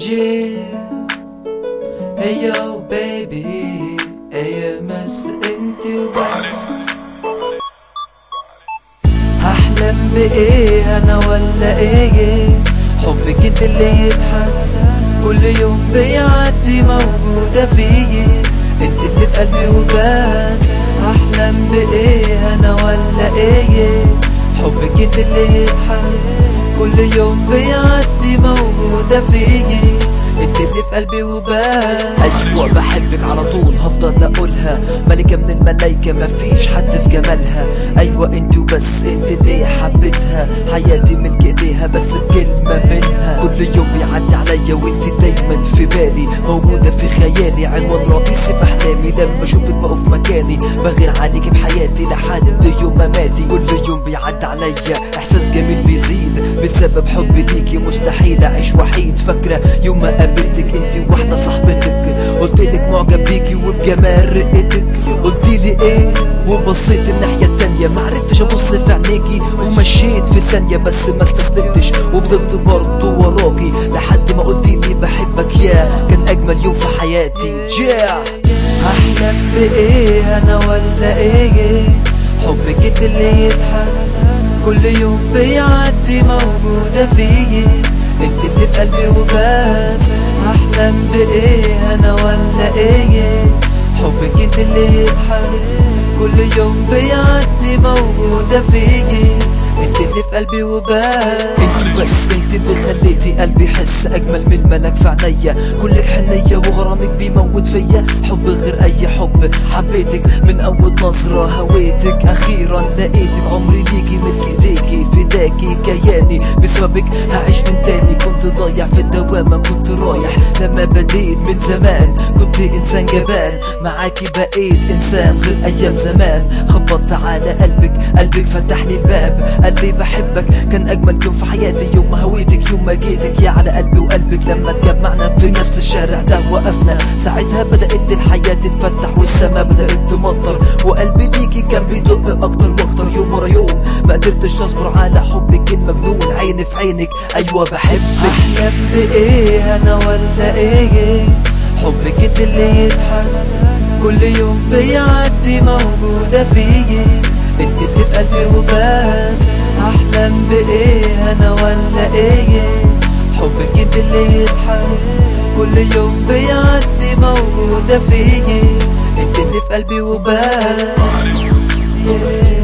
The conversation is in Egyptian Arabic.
Yeah Hey yo baby ايه مس انت وبس هحلم بايه انا ولا ايه حبك انت اللي يتحس كل يوم بيعدي موجودة فيي انت اللي في قلبي وبس هحلم بايه انا ولا ايه حبك انت اللي يتحس كل يوم بيعدي موجودة فيي انت اللي في قلبي وبس ايوه بحبك على طول هفضل اقولها ملكة من الملايكة مفيش حد في جمالها ايوه انت وبس انت اللي حبيتها حياتي ملك ايديها بس بكلمة منها كل يوم بيعدي عليا وانت دايما في بالي موجودة في خيالي عنوان رئيسي في احلامي لما اشوفك بقف مكاني بغير عليك بحياتي لحد يوم مماتي كل يوم بيعدي عليا احساس جميل بيزيد بسبب حبي ليكي مستحيل اعيش وحيد فاكرة يوم ما قابلتك انت واحدة صاحبتك قلتلك معجب بيكي وبجمال رقتك قلتيلي ايه وبصيت الناحية التانية معرفتش ابص في عينيكي ومشيت في ثانية بس ما استسلمتش وفضلت برضه وراكي لحد ما قلتيلي بحبك يا كان اجمل يوم في حياتي yeah. هحلم بايه انا ولا ايه حبك انت اللي يتحس كل يوم بيعدي موجودة فيي انت اللي في قلبي وبس هحلم بايه انا ولا ايه حبك انت اللي يتحس كل يوم بيعدي موجودة فيي انت اللي في قلبي وبس انت بس انت اللي خليتي قلبي يحس اجمل من الملك في عينيا كلك حنية وغرامك بيموت فيا حب غير اي حب حبيتك من اول نظرة هويتك اخيرا لقيتك عمري ليكي ملك ايديكي فداكي كياني بسببك هعيش من تاني كنت ضايع في الدوامة كنت رايح لما بديت من زمان كنت انسان جبان معاكي بقيت انسان غير ايام زمان خبطت على قلبك قلبك فتح لي الباب قال لي بحبك كان اجمل يوم في حياتي يوم ما هويتك يوم ما جيتك يا على قلبي وقلبك لما اتجمعنا في نفس الشارع ده وقفنا ساعتها بدات الحياه تتفتح والسما بدات تمطر وقلبي ليكي كان بيدق اكتر واكتر يوم ورا يوم ما قدرتش اصبر على حبك المجنون عيني في عينك ايوه بحبك احلم بايه انا ولا ايه حبك انت اللي يتحس كل يوم بيعدي موجودة فيي انت اللي في قلبي وبس احلم بايه انا ولا ايه حبك انت اللي يتحس كل يوم بيعدي موجودة فيي انت اللي في قلبي وبس yeah.